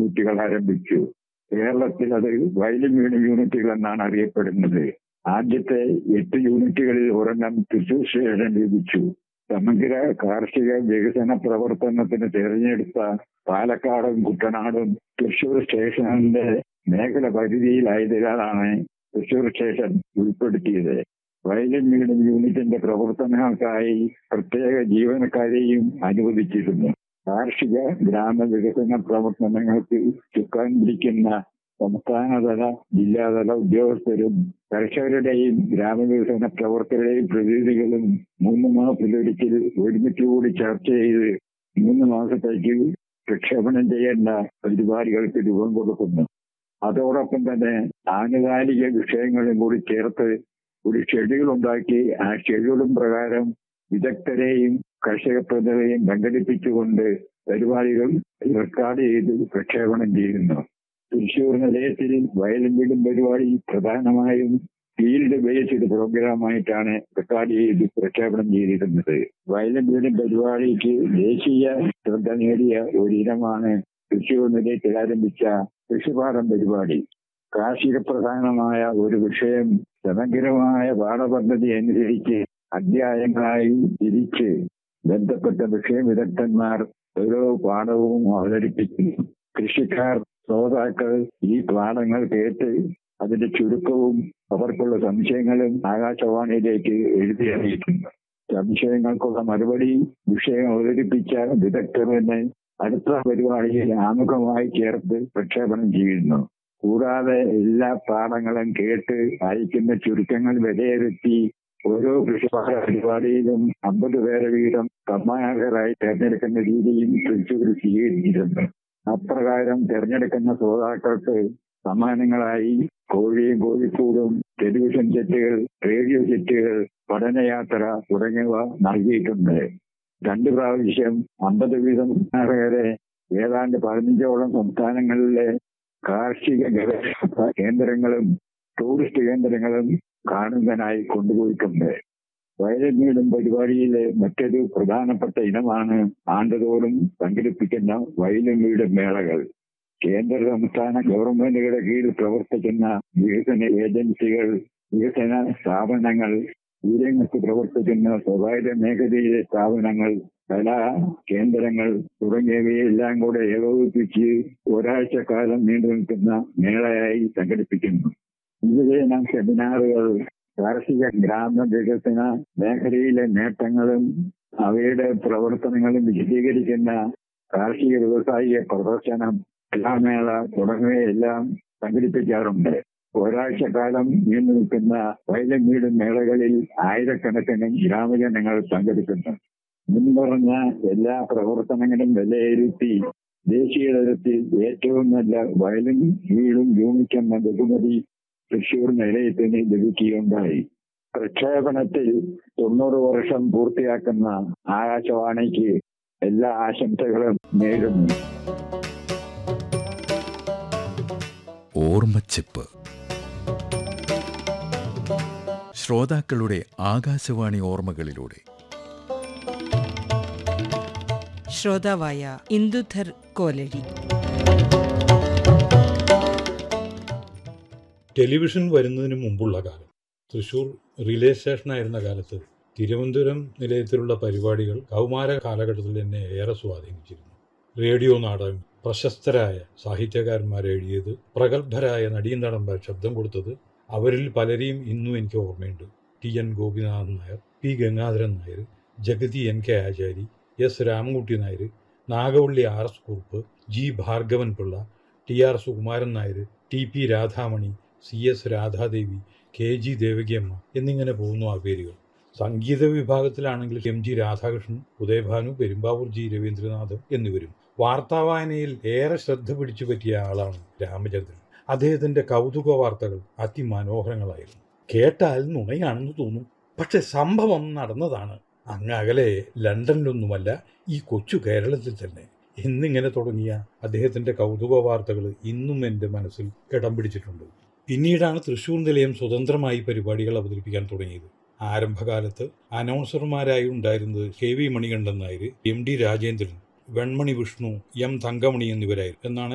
യൂണിറ്റുകൾ ആരംഭിച്ചു കേരളത്തിൽ അത് വയലിൻ വീണ യൂണിറ്റുകൾ എന്നാണ് അറിയപ്പെടുന്നത് ആദ്യത്തെ എട്ട് യൂണിറ്റുകളിൽ ഒരെണ്ണം തൃശൂർ സ്റ്റേഷൻ ലഭിച്ചു സമഗ്ര കാർഷിക വികസന പ്രവർത്തനത്തിന് തിരഞ്ഞെടുത്ത പാലക്കാടും കുട്ടനാടും തൃശൂർ സ്റ്റേഷന്റെ മേഖല പരിധിയിലായതിനാലാണ് തൃശൂർ സ്റ്റേഷൻ ഉൾപ്പെടുത്തിയത് വയലിൻ വീടും യൂണിറ്റിന്റെ പ്രവർത്തനങ്ങൾക്കായി പ്രത്യേക ജീവനക്കാരെയും അനുവദിച്ചിരുന്നു കാർഷിക ഗ്രാമവികസന പ്രവർത്തനങ്ങൾക്ക് ചുക്കാൻ പിടിക്കുന്ന സംസ്ഥാനതല ജില്ലാതല ഉദ്യോഗസ്ഥരും കർഷകരുടെയും ഗ്രാമവികസന പ്രവർത്തകരുടെയും പ്രതിനിധികളും മൂന്ന് മാസത്തിലൊരിക്കൽ ഒരുമിച്ച് കൂടി ചർച്ച ചെയ്ത് മൂന്ന് മാസത്തേക്ക് പ്രക്ഷേപണം ചെയ്യേണ്ട പരിപാടികൾക്ക് രൂപം കൊടുക്കുന്നു അതോടൊപ്പം തന്നെ ആനുകാലിക വിഷയങ്ങളും കൂടി ചേർത്ത് ഒരു ഷെഡ്യൂൾ ഉണ്ടാക്കി ആ ഷെഡ്യൂളും പ്രകാരം വിദഗ്ധരെയും കർഷക പ്രതിനിധിയെയും സംഘടിപ്പിച്ചുകൊണ്ട് പരിപാടികൾ റെക്കോർഡ് ചെയ്ത് പ്രക്ഷേപണം ചെയ്യുന്നു തൃശൂർ നിലയത്തിൽ വയലും വീടും പരിപാടി പ്രധാനമായും ഫീൽഡ് ബേസ്ഡ് പ്രോഗ്രാമായിട്ടാണ് റെക്കോർഡ് ചെയ്ത് പ്രക്ഷേപണം ചെയ്തിരുന്നത് വയലും വീടും പരിപാടിക്ക് ദേശീയ ശ്രദ്ധ നേടിയ ഒരിനമാണ് തൃശൂർ നിലയത്തിൽ ആരംഭിച്ച കൃഷിപാഠം പരിപാടി കാർഷിക പ്രധാനമായ ഒരു വിഷയം സമഗ്രമായ പാഠപദ്ധതി അനുസരിച്ച് അധ്യായങ്ങളായി തിരിച്ച് ബന്ധപ്പെട്ട വിഷയ വിദഗ്ധന്മാർ ഓരോ പാഠവും അവതരിപ്പിക്കുന്നു കൃഷിക്കാർ ശ്രോതാക്കൾ ഈ പാഠങ്ങൾ കേട്ട് അതിന്റെ ചുരുക്കവും അവർക്കുള്ള സംശയങ്ങളും ആകാശവാണിയിലേക്ക് എഴുതി അറിയിക്കുന്നു സംശയങ്ങൾക്കുള്ള മറുപടി വിഷയം അവതരിപ്പിച്ച വിദഗ്ധർ തന്നെ അടുത്ത പരിപാടിയിൽ ആമുഖമായി ചേർത്ത് പ്രക്ഷേപണം ചെയ്യുന്നു കൂടാതെ എല്ലാ പാഠങ്ങളും കേട്ട് അയക്കുന്ന ചുരുക്കങ്ങൾ വിലയിരുത്തി ഓരോ കൃഷിപാഠ പരിപാടിയിലും അമ്പത് പേരെ വീതം സമ്മാനകരായി തെരഞ്ഞെടുക്കുന്ന രീതിയും തൃശ്ശൂർ സ്വീകരിച്ചിരുന്നു അപ്രകാരം തെരഞ്ഞെടുക്കുന്ന ശ്രോതാക്കൾക്ക് സമ്മാനങ്ങളായി കോഴിയും കോഴിക്കൂടും ടെലിവിഷൻ സെറ്റുകൾ റേഡിയോ സെറ്റുകൾ പഠനയാത്ര തുടങ്ങിയവ നൽകിയിട്ടുണ്ട് രണ്ടു പ്രാവശ്യം അമ്പത് വീതം സമ്മാനകരെ ഏതാണ്ട് പതിനഞ്ചോളം സംസ്ഥാനങ്ങളിലെ കാർഷിക ഗവേഷണ കേന്ദ്രങ്ങളും ടൂറിസ്റ്റ് കേന്ദ്രങ്ങളും കാണുന്നതിനായി കൊണ്ടുപോയിട്ടുണ്ട് വയലിനീടും പരിപാടിയിലെ മറ്റൊരു പ്രധാനപ്പെട്ട ഇനമാണ് ആണ്ടുതോറും സംഘടിപ്പിക്കുന്ന വയലിൻ വീട് മേളകൾ കേന്ദ്ര സംസ്ഥാന ഗവൺമെന്റുകളുടെ കീഴിൽ പ്രവർത്തിക്കുന്ന വികസന ഏജൻസികൾ വികസന സ്ഥാപനങ്ങൾ ഈ രംഗത്ത് പ്രവർത്തിക്കുന്ന സ്വകാര്യ മേഖലയിലെ സ്ഥാപനങ്ങൾ കലാ കേന്ദ്രങ്ങൾ തുടങ്ങിയവയെല്ലാം കൂടെ ഏകോപിപ്പിച്ച് ഒരാഴ്ച കാലം നീണ്ടു നിൽക്കുന്ന മേളയായി സംഘടിപ്പിക്കുന്നു വിവിധ സെമിനാറുകൾ കാർഷിക ഗ്രാമ വികസന മേഖലയിലെ നേട്ടങ്ങളും അവയുടെ പ്രവർത്തനങ്ങളും വിശദീകരിക്കുന്ന കാർഷിക വ്യവസായിക പ്രദർശനം കലാമേള തുടങ്ങിയവയെല്ലാം സംഘടിപ്പിക്കാറുണ്ട് ഒരാഴ്ച കാലം നീണ്ടു നിൽക്കുന്ന വയലും വീടും മേളകളിൽ ആയിരക്കണക്കിന് ഗ്രാമജനങ്ങൾ പങ്കെടുക്കുന്നു മുൻപറഞ്ഞ എല്ലാ പ്രവർത്തനങ്ങളും വിലയിരുത്തി ദേശീയ തലത്തിൽ ഏറ്റവും നല്ല വയലും വീടും യൂണിറ്റ് എന്ന ബഹുമതി തൃശൂർ നിലയത്തിന് ലഭിക്കുകയുണ്ടായി പ്രക്ഷേപണത്തിൽ തൊണ്ണൂറ് വർഷം പൂർത്തിയാക്കുന്ന ആകാശവാണിക്ക് എല്ലാ ആശംസകളും നേരുന്നു ഓർമ്മച്ചിപ്പ് ശ്രോതാക്കളുടെ ആകാശവാണി ഓർമ്മകളിലൂടെ ശ്രോതാവായ ഇന്ദുധർ കോലടി ടെലിവിഷൻ വരുന്നതിന് മുമ്പുള്ള കാലം തൃശൂർ റിലേ സ്റ്റേഷനായിരുന്ന കാലത്ത് തിരുവനന്തപുരം നിലയത്തിലുള്ള പരിപാടികൾ കൗമാര കാലഘട്ടത്തിൽ എന്നെ ഏറെ സ്വാധീനിച്ചിരുന്നു റേഡിയോ നാടകം പ്രശസ്തരായ സാഹിത്യകാരന്മാർ എഴുതിയത് പ്രഗത്ഭരായ നടീനടന്മാർ ശബ്ദം കൊടുത്തത് അവരിൽ പലരെയും ഇന്നും എനിക്ക് ഓർമ്മയുണ്ട് T N Gopinathan Nair P Gangadharan Nair Jagathy N K Achari S Ramankutty Nair Nagavally R S Kurup G Bhargavan Pillai T R Sukumaran Nair T P Radhamani C S Radhadevi K G Devakiyamma എന്നിങ്ങനെ പോകുന്നു ആ പേരുകൾ സംഗീത വിഭാഗത്തിലാണെങ്കിൽ M G Radhakrishnan Udayabhanu Perumbavoor G Raveendranath എന്നിവരും വാർത്താവായനയിൽ ഏറെ ശ്രദ്ധ പിടിച്ചു പറ്റിയ ആളാണ് രാമചന്ദ്രൻ അദ്ദേഹത്തിന്റെ കൗതുക വാർത്തകൾ അതിമനോഹരങ്ങളായിരുന്നു കേട്ടാൽ നുണയാണെന്ന് തോന്നും പക്ഷെ സംഭവം നടന്നതാണ് അങ്ങ് അകലെ ലണ്ടനിലൊന്നുമല്ല ഈ കൊച്ചു കേരളത്തിൽ തന്നെ എന്നിങ്ങനെ തുടങ്ങിയ അദ്ദേഹത്തിന്റെ കൗതുക വാർത്തകൾ ഇന്നും എൻ്റെ മനസ്സിൽ ഇടം പിടിച്ചിട്ടുണ്ട് പിന്നീടാണ് തൃശൂർ നിലയം സ്വതന്ത്രമായി പരിപാടികൾ അവതരിപ്പിക്കാൻ തുടങ്ങിയത് ആരംഭകാലത്ത് അനൗൺസർമാരായി ഉണ്ടായിരുന്നത് K V Manikandan Nair M D Rajendran Venmani Vishnu M Thankamani എന്നിവരായിരുന്നു എന്നാണ്